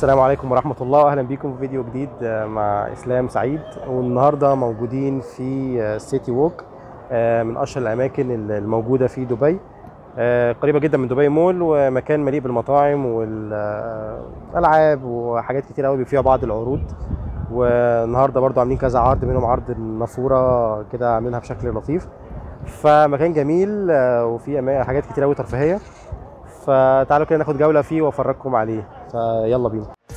السلام عليكم ورحمة الله أهلا بيكم في فيديو جديد آه، مع إسلام سعيد والنهاردة موجودين في آه، سيتي ووك آه، من أشهر الأماكن الموجودة في دبي آه، قريبة جدا من دبي مول ومكان مليء بالمطاعم والألعاب وحاجات كتير قوي فيها بعض العروض والنهاردة برضو عاملين كذا عرض منهم عرض النافورة كده عاملينها بشكل لطيف فمكان جميل آه، وفيه أما- حاجات كتير قوي ترفيهية فتعالوا كده ناخد جولة فيه وافرجكم عليه فيلا بينا